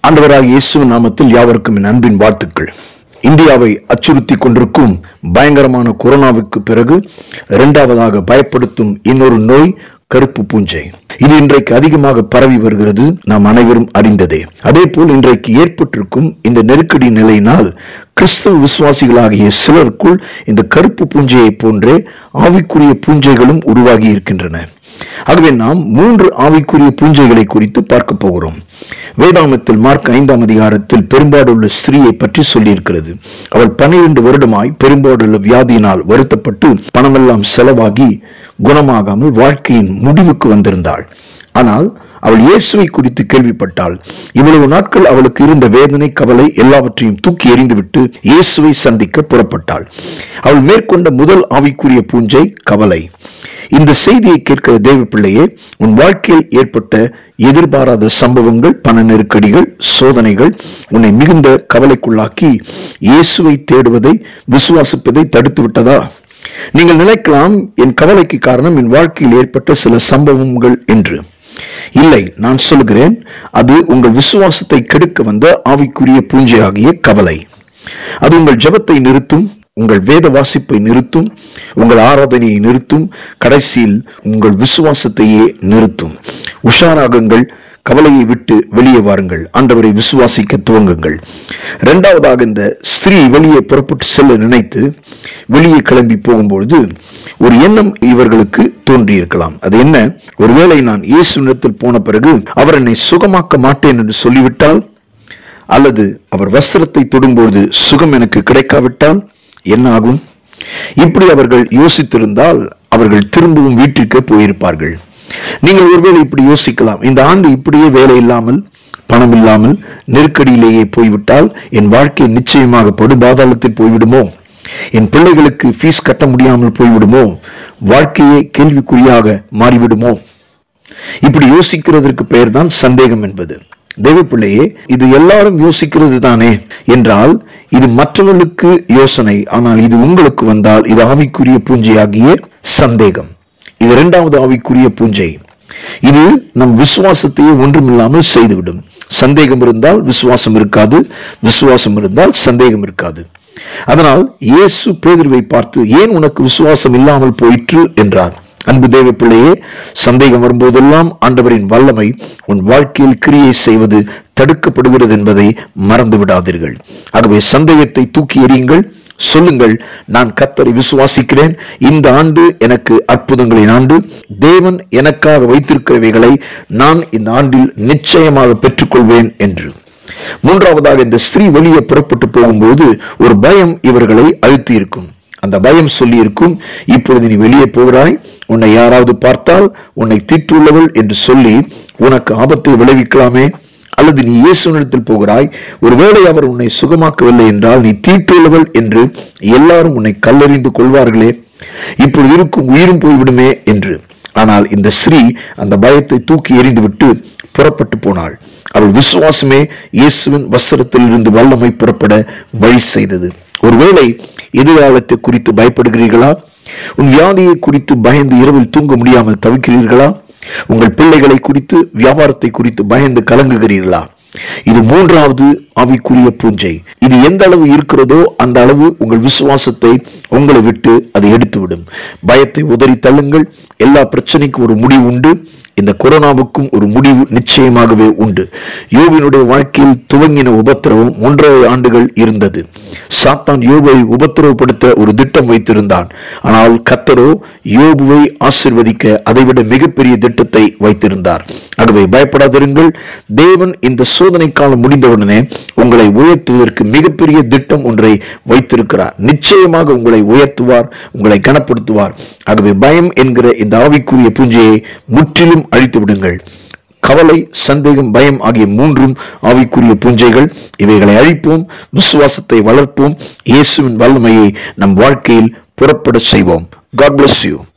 ஆண்டவராக இயேசு நாமத்தில் யாவருக்கும் என் அன்பின் வாழ்த்துக்கள் இந்தியாவை அச்சுறுத்தி கொண்டிருக்கும் பயங்கரமான கொரோனாவுக்கு பிறகு இரண்டாவதாக பயப்படுத்தும் இன்னொரு நோய் கருப்பு பூஞ்சை இது இன்றைக்கு அதிகமாக பரவி வருகிறது நாம் அனைவரும் அறிந்ததே அதே போல் இன்றைக்கு ஏற்பட்டிருக்கும் இந்த நெருக்கடி நிலையினால் கிறிஸ்தவ விசுவாசிகளாகிய சிலருக்குள் இந்த கருப்பு பூஞ்சையை போன்றே ஆவிக்குரிய பூஞ்சைகளும் உருவாகி இருக்கின்றன ஆகவே நாம் மூன்று ஆவிக்குரிய பூஞ்சைகளை குறித்து பார்க்க போகிறோம் வேதாமத்தில் மார்க் ஐந்தாம் அதிகாரத்தில் பெரும்பாடுள்ள ஸ்திரீயை பற்றி சொல்லியிருக்கிறது அவள் பன்னிரண்டு வருடமாய் பெரும்பாடுள்ள வியாதியினால் வருத்தப்பட்டு பணமெல்லாம் செலவாகி குணமாகாமல் வாழ்க்கையின் முடிவுக்கு வந்திருந்தாள் ஆனால் அவள் இயேசுவை குறித்து கேள்விப்பட்டாள் இவ்வளவு நாட்கள் அவளுக்கு இருந்த வேதனை கவலை எல்லாவற்றையும் தூக்கி எறிந்துவிட்டு இயேசுவை சந்திக்க புறப்பட்டாள் அவள் மேற்கொண்ட முதல் ஆவிக்குரிய பூஞ்சை கவலை இந்த செய்தியை கேட்கிற தேவ பிள்ளையே உன் வாழ்க்கையில் ஏற்பட்ட எதிர்பாராத சம்பவங்கள் பண நெருக்கடிகள் சோதனைகள் உன்னை மிகுந்த கவலைக்குள்ளாக்கி இயேசுவை தேடுவதை விசுவாசிப்பதை தடுத்து விட்டதா நீங்கள் நினைக்கலாம் என் கவலைக்கு காரணம் என் வாழ்க்கையில் ஏற்பட்ட சில சம்பவங்கள் என்று இல்லை நான் சொல்கிறேன் அது உங்கள் விசுவாசத்தை கெடுக்க வந்த ஆவிக்குரிய பூஞ்சையாகிய கவலை அது உங்கள் ஜெபத்தை நிறுத்தும் உங்கள் வேத வாசிப்பை நிறுத்தும் உங்கள் ஆராதனையை நிறுத்தும் கடைசியில் உங்கள் விசுவாசத்தையே நிறுத்தும் உஷாராகுங்கள் கவலையை விட்டு வெளியே வாருங்கள் ஆண்டவரை விசுவாசிக்க துவங்குங்கள் இரண்டாவதாக இந்த ஸ்திரீ வெளியே புறப்பட்டு செல்ல நினைத்து வெளியே கிளம்பி போகும்பொழுது ஒரு எண்ணம் இவர்களுக்கு தோன்றியிருக்கலாம் அது என்ன ஒருவேளை நான் இயேசுனிடத்தில் போன பிறகு அவர் என்னை சுகமாக்க மாட்டேன் என்று சொல்லிவிட்டால் அல்லது அவர் வஸ்திரத்தை தொடும்போது சுகம் எனக்கு கிடைக்காவிட்டால் என்ன ஆகும் இப்படி அவர்கள் யோசித்திருந்தால் அவர்கள் திரும்பவும் வீட்டிற்கு போயிருப்பார்கள் நீங்கள் ஒருவேளை இப்படி யோசிக்கலாம் இந்த ஆண்டு இப்படியே வேலை இல்லாமல் பணம் இல்லாமல் நெருக்கடியிலேயே போய்விட்டால் என் வாழ்க்கை நிச்சயமாக படுபாதாளத்தில் போய்விடுமோ என் பிள்ளைகளுக்கு ஃபீஸ் கட்ட முடியாமல் போய்விடுமோ வாழ்க்கையே கேள்விக்குறியாக மாறிவிடுமோ இப்படி யோசிக்கிறதற்கு பெயர் தான் சந்தேகம் என்பது தெய்வ பிள்ளையே இது எல்லாரும் யோசிக்கிறது தானே என்றால் இது மற்றவர்களுக்கு யோசனை ஆனால் இது உங்களுக்கு வந்தால் இது ஆவிக்குரிய பூஞ்சையாகிய சந்தேகம் இது இரண்டாவது ஆவிக்குரிய பூஞ்சை இது நம் விசுவாசத்தையே ஒன்றுமில்லாமல் செய்துவிடும் சந்தேகம் இருந்தால் விசுவாசம் இருக்காது விசுவாசம் இருந்தால் சந்தேகம் இருக்காது அதனால் இயேசு பேதுருவை பார்த்து ஏன் உனக்கு விசுவாசம் இல்லாமல் போயிற்று என்றார் அன்பு தேவ பிள்ளையே சந்தேகம் வரும்போதெல்லாம் ஆண்டவரின் வல்லமை உன் வாழ்க்கையில் கிரியை செய்வது தடுக்கப்படுகிறது என்பதை மறந்து விடாதீர்கள் ஆகவே சந்தேகத்தை தூக்கி எறியுங்கள் சொல்லுங்கள் நான் கத்தரை விசுவாசிக்கிறேன் இந்த ஆண்டு எனக்கு அற்புதங்களின் ஆண்டு தேவன் எனக்காக வைத்திருக்கிறவைகளை நான் இந்த ஆண்டில் நிச்சயமாக பெற்றுக்கொள்வேன் என்று மூன்றாவதாக இந்த ஸ்திரீ வெளியே புறப்பட்டு போகும்போது ஒரு பயம் இவர்களை அழுத்தி இருக்கும் அந்த பயம் சொல்லி இருக்கும் இப்பொழுது நீ வெளியே போகிறாய் உன்னை யாராவது பார்த்தால் உன்னை தீற்றுள்ளவள் என்று சொல்லி உனக்கு ஆபத்தை விளைவிக்கலாமே அல்லது நீ இயேசுனிடத்தில் போகிறாய் ஒருவேளை அவர் உன்னை சுகமாக்கவில்லை என்றால் நீ தீட்டுள்ளவள் என்று எல்லாரும் உன்னை கல்லறிந்து கொள்வார்களே இப்பொழுது இருக்கும் உயிரும் போய்விடுமே என்று ஆனால் இந்த ஸ்ரீ அந்த பயத்தை தூக்கி எறிந்துவிட்டு புறப்பட்டு போனாள் அவள் விசுவாசமே இயேசுவின் வஸ்திரத்தில் இருந்து வல்லமை புறப்பட வழி செய்தது ஒருவேளை எதிர்காலத்தை குறித்து பயப்படுகிறீர்களா உன் வியாதியை குறித்து பயந்து இரவில் தூங்க முடியாமல் தவிக்கிறீர்களா உங்கள் பிள்ளைகளை குறித்து வியாபாரத்தை குறித்து பயந்து கலங்குகிறீர்களா இது மூன்றாவது ஆவிக்குரிய பூஞ்சை இது எந்த அளவு இருக்கிறதோ அந்த அளவு உங்கள் விசுவாசத்தை உங்களை விட்டு அதை எடுத்துவிடும் பயத்தை உதறி தள்ளுங்கள் எல்லா பிரச்சனைக்கும் ஒரு முடிவு உண்டு இந்த கொரோனாவுக்கும் ஒரு முடிவு நிச்சயமாகவே உண்டு யோகினுடைய வாழ்க்கையில் துவங்கின உபத்திரவம் ஒன்றரை ஆண்டுகள் இருந்தது சாத்தான் யோபை உபத்திரவப்படுத்த ஒரு திட்டம் வைத்திருந்தான் ஆனால் கத்தரோ யோபுவை ஆசிர்வதிக்க அதைவிட மிகப்பெரிய திட்டத்தை வைத்திருந்தார் ஆகவே பயப்படாதிருங்கள் தேவன் இந்த சோதனை காலம் முடிந்தவுடனே உங்களை உயர்த்துவதற்கு மிகப்பெரிய திட்டம் ஒன்றை வைத்திருக்கிறார் நிச்சயமாக உங்களை உயர்த்துவார் உங்களை கனப்படுத்துவார் ஆகவே பயம் என்கிற இந்த ஆவிக்குரிய பூஞ்சையை முற்றிலும் அழித்து விடுங்கள் கவலை சந்தேகம் பயம் ஆகிய மூன்றும் ஆவிக்குரிய பூஞ்சைகள் இவைகளை அழிப்போம் விசுவாசத்தை வளர்ப்போம் இயேசுவின் வல்லமையை நம் வாழ்க்கையில் புறப்பட செய்வோம் காட் பிளஸ் யூ